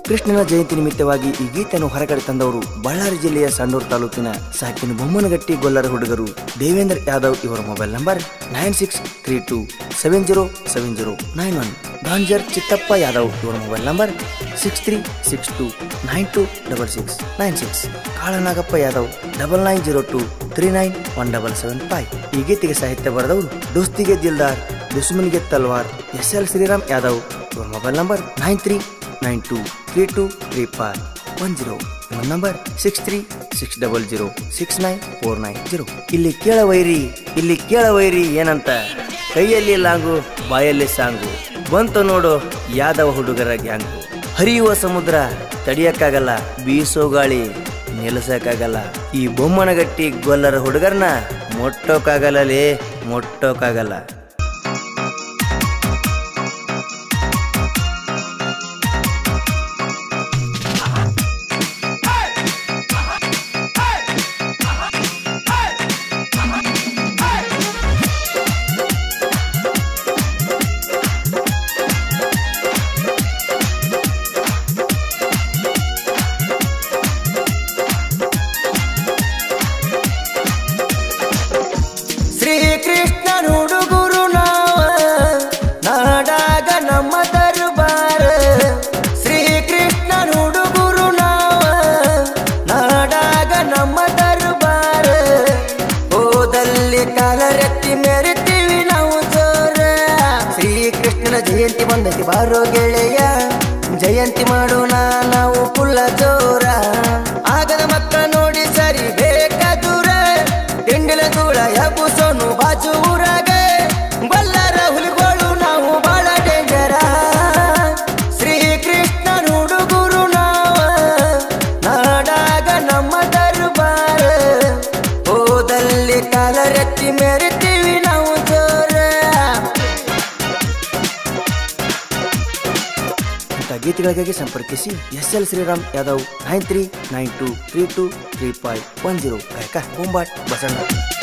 ಕೃಷ್ಣನ ಜಯಂತಿ ನಿಮಿತ್ತವಾಗಿ ಈ ಗೀತೆಯನ್ನು ಹೊರಗಡೆ ತಂದವರು ಬಳ್ಳಾರಿ ಜಿಲ್ಲೆಯ ಸಂಡೂರು ತಾಲೂಕಿನ ಸಾಕಿನ ಬೊಮ್ಮನಗಟ್ಟಿ ಗೊಲ್ಲರ ಹುಡುಗರು ದೇವೇಂದ್ರ ಯಾದವ್ ಇವರ mobile number nine six three two seven zero seven zero nine one ಗಾಂಜರ್ ಚಿತ್ತಪ್ಪ ಯಾದವ್ ಇವರ mobile number six three six two nine two double six nine six Kalanagappa Yadav double nine zero two three nine one double seven five ಈ ಗೀತೆಗೆ ಸಾಹಿತ್ಯ ಬರೆದವರು ದೋಸ್ತಿಗೆ ದಿಲ್ದಾರ್ ದುಶ್ಮನ್ಗೆ ತಲ್ವಾರ್ ಎಸ್ ಎಲ್ ಶ್ರೀರಾಮ್ ಯಾದವ್ ಇವರ mobile number nine three nine two three two three five one zero even number six three six double zero six nine four nine zero ಇಲ್ಲಿ ಕೇಳ ವೈರಿ ಇಲ್ಲಿ ಕೇಳ ವೈರಿ ಏನಂತ ಕೈಯಲ್ಲಿ ಲಾಂಗು ಬಾಯಲ್ಲಿ ಸಾಂಗು ಬಂತು ನೋಡು ಯಾದವ ಹುಡುಗರ ಗ್ಯಾಂಗು ಹರಿಯುವ ಸಮುದ್ರ ತಡಿಯಕ್ಕಾಗಲ್ಲ ಬೀಸೋ ಗಾಳಿ ನಿಲ್ಲಿಸಕ್ಕಾಗಲ್ಲ ಈ ಬೊಮ್ಮನಗಟ್ಟಿ ಗೊಲ್ಲರ ಹುಡುಗರ್ನ ಮುಟ್ಟೋಕ್ಕಾಗಲ್ಲಲೇ ಮುಟ್ಟೋಕ್ಕಾಗಲ್ಲ ಶ್ರೀಕೃಷ್ಣ ಹುಡುಗುರು ನಾವ ನಾಡಾಗ ನಮ್ಮ ದರ್ಬಾರ ಶ್ರೀಕೃಷ್ಣ ಹುಡುಗುರು ನಾವ ನಾಡಾಗ ನಮ್ಮ ದರ್ಬಾರ ಹೋದಲ್ಲಿ ಕಾಲರೆತ್ತಿ ಮೆರಿತೀವಿ ನಾವು ಜೋರ ಶ್ರೀಕೃಷ್ಣನ ಜಯಂತಿ ಬಂದತಿ ಬಾರೋ ಗೆಳೆಯ ಜಯಂತಿ ಮಾಡೋಣ ನಾವು ಕುಲ್ಲ ಜೋರ ಆಗದ ಮಕ್ಕಳ ನೋಡಿ ಸರಿ ಬೇಕ ದೂರ ತಿಂಡಿಲ ದೂರ ಎಬ್ಬುಸೋನು ಬಾಜು ಊರಾಗ ಬಲ್ಲರ ಹುಲಿಗಳು ನಾವು ಬಾಳ ಡೇಂಜರ ಶ್ರೀಕೃಷ್ಣ ಹುಡುಗುರು ನಾವ ನಾಡಾಗ ನಮ್ಮ ದರ್ಬಾರ ಹೋದಲ್ಲಿ ಕಾಲರೆತ್ತಿ ಮೆರಿತೀವಿ ನಾವು ಜೋರ ಇಂಥ ಗೀತೆಗಳಿಗಾಗಿ ಸಂಪರ್ಕಿಸಿ S L Shriram Yadav nine three nine two three two three five one zero ಗಾಯಕ ಬೊಂಬಾಟ್ ಬಸಣ್ಣ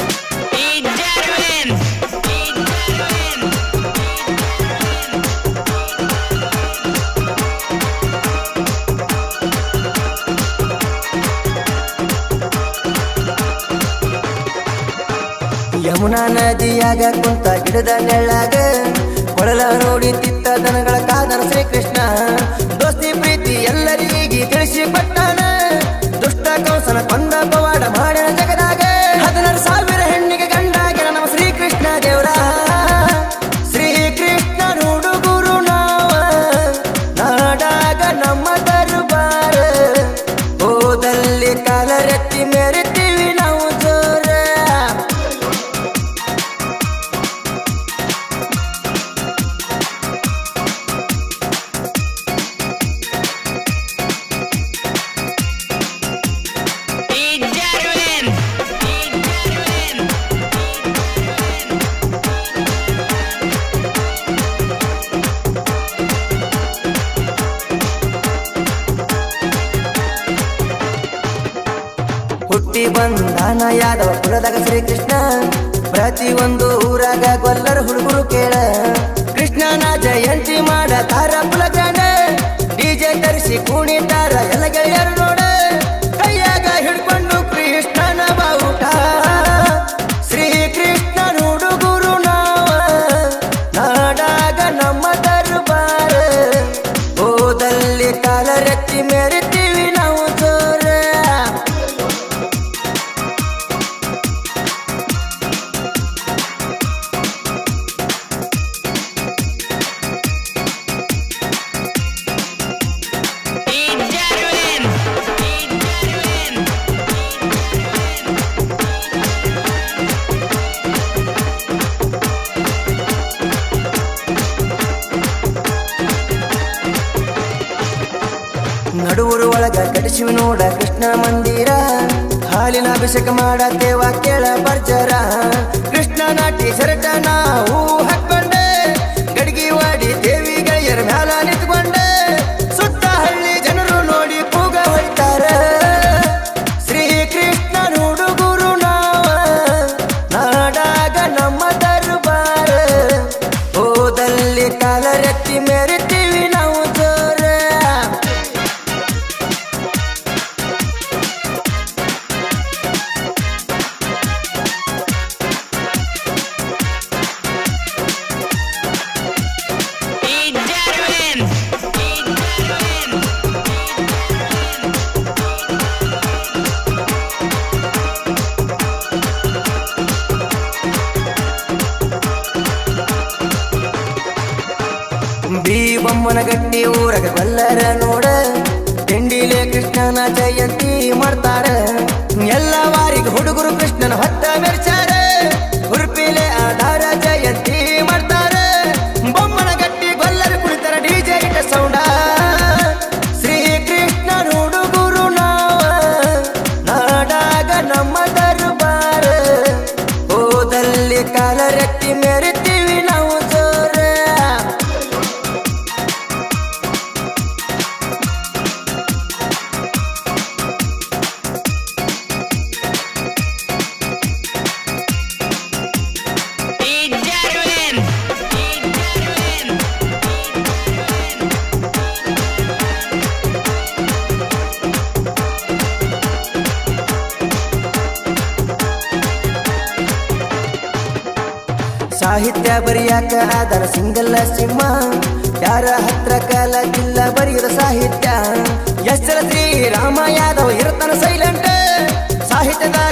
ಯಮುನಾ ನದಿಯಾಗ ಕುಂತ ಗಿಡದ ನೆಳ್ಳಾಗ ಕೊಳಲ ನೋಡಿ ತಿತ್ತ ದನಗಳ ಕಾದನ ಶ್ರೀಕೃಷ್ಣ ದೋಸ್ತಿ ಪ್ರೀತಿ ಎಲ್ಲರಿಗೆ ತಿಳಿಸಿ ಕೊಟ್ಟಾನ ದುಷ್ಟ ಕಂಸನ ಕೊಂದ ಪವಾಡ ಮಾಡ್ಯಾನ ಜಗದಾಗ ಹದಿನಾರು ಸಾವಿರ ಹೆಣ್ಣಿಗೆ ಗಂಡಾಗಿನ ನಮ್ಮ ಶ್ರೀಕೃಷ್ಣ ದೇವರ ಶ್ರೀಕೃಷ್ಣ ಹುಡುಗುರು ನಾವ ನಾಡಾಗ ನಮ್ಮ ದರ್ಬಾರ ಹೋದಲ್ಲಿ ಕಾಲರೆತ್ತಿ ಮೆರಿತೀವಿ ನಾವು ಜೋರ ಹುಟ್ಟಿ ಬಂದಾನ ಯಾದವ ಕುಲದಾಗ ಶ್ರೀಕೃಷ್ಣ ಪ್ರತಿಯೊಂದು ಊರಾಗ ಗೊಲ್ಲರ ಹುಡುಗರು ಕೇಳ ಕೃಷ್ಣನ ಜಯಂತಿ ಮಾಡ ತಾರ ಪುಲಗಣ ಡಿಜೆ ತರಿಸಿ ಕುಣಿತಾರ ಎಲ್ಲ ಗೆಳೆಯರು ನೋಡ ಕೈಯಾಗ ಹಿಡ್ಕೊಂಡು ಕೃಷ್ಣನ ಬಾವುಟ ಶ್ರೀಕೃಷ್ಣ ಹುಡುಗರು ನಾವ ನಾಡಾಗ ನಮ್ಮ ದರ್ಬಾರ ಹೋದಲ್ಲಿ ಕಾಲರೆತ್ತಿ ಮೆರಿತೀವಿ ನಾವು ಜೋರ ನಡುವರು ಒಳಗ ಕಡಿಸಿವಿ ನೋಡ ಕೃಷ್ಣ ಮಂದಿರ ಹಾಲಿನ ಅಭಿಷೇಕ ಮಾಡತ್ತೇವ ಕೇಳ ಬರ್ಜರ ಕೃಷ್ಣ ನಾಟಿ ಶರಟ ನಾವು ಹಾಕೊಂಡೆ ಗಡಿಗೆ ವಾಡಿ ದೇವಿ ಗೆಳೆಯರ ಮ್ಯಾಲ ನಿಂತ್ಕೊಂಡೆ ಸುತ್ತ ಹಳ್ಳಿ ಜನರು ನೋಡಿ ಕೂಗ ಹೊಯ್ತಾರ ಶ್ರೀಕೃಷ್ಣ ಹುಡುಗುರು ನಾವ ನಾಡಾಗ ನಮ್ಮ ದರ್ಬಾರ ಹೋದಲ್ಲಿ ಕಾಲರೆತ್ತಿ ಮೆರಿತೀವಿ ನಾವು ಜೋರ ಬೊಮ್ಮನಗಟ್ಟಿ ಊರಗ ಬಲ್ಲರ ನೋಡ ತಿಂಡಿಲೆ ಕೃಷ್ಣನ ಜಯಂತಿ ಮಾಡ್ತಾರ ಎಲ್ಲ ವಾರಿಗೆ ಹುಡುಗರು ಕೃಷ್ಣನ ಹೊತ್ತ ಮೆರ್ಚಾರ ಹುರುಪಿಲೆ ಆಧಾರ ಜಯಂತಿ ಮಾಡ್ತಾರ ಬೊಮ್ಮನಗಟ್ಟಿ ಗೊಲ್ಲರು ಕುಳಿತಾರ ಡಿಜೆ ಇಟ್ಟ ಸೌಂಡ ಶ್ರೀ ಕೃಷ್ಣ ಹುಡುಗರು ನಾವ ನಾಡಾಗ ನಮ್ಮ ದರ್ಬಾರ ಹೋದಲ್ಲಿ ಕಾಲ ರೆಟ್ಟಿ ಮೆರಿತೀವಿ ನಾವು ಜೋರ Ijarwin. Ijarwin. ಸಾಹಿತ್ಯ ಬರಿಯಾಕ ಆದರ ಸಿಂಗಲ್ಲ ಸಿಂಹ ಯಾರ ಹತ್ರ ಕಲಗಿಲ್ಲ ಬರೆಯುವ ಸಾಹಿತ್ಯ ಹೆಸರ ಶ್ರೀ ರಾಮ ಯಾದವ್ ಇರ್ತಾನ ಸೈಲೆಂಟ್ ಸಾಹಿತ್ಯದಾಗ